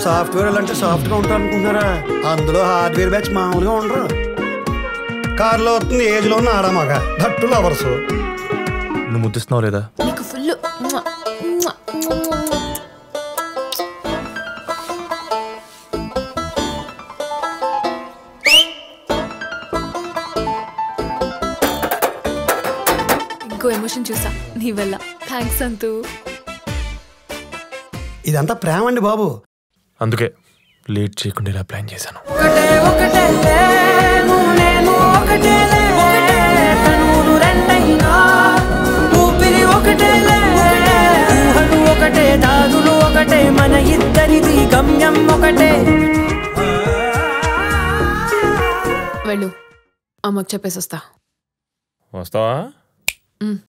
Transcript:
software అంటే soft గా ఉంటారు అనుకుంటున్నారా అందులో హార్డ్వేర్ బ్యాచ్ మామూలుగా ఉండరు కారులో వస్తుంది ఏజ్ లో ఉన్న ఆడమగ దట్టు లవర్స్ నువ్వు ముద్దిస్తున్నావు లేదా నీకు ఫుల్ ఇంకో ఎమోషన్ చూసా నీ వల్ల థ్యాంక్స్ అంతు ఇదంతా ప్రేమ అండి బాబు అందుకే లేట్ చేయకుండా ఇలా ప్లాన్ చేశాను ఒకటే ఒకటేలే నువ్వు నేను ఒకటేలే ఒకటే కనులు రెండైనా ఊపిరి ఒకటేలే ఊహలు ఒకటే దాదులు ఒకటే మన ఇద్దరిది గమ్యం ఒకటే వెళ్ళు అమ్మకు చెప్పేసి వస్తా వస్తావా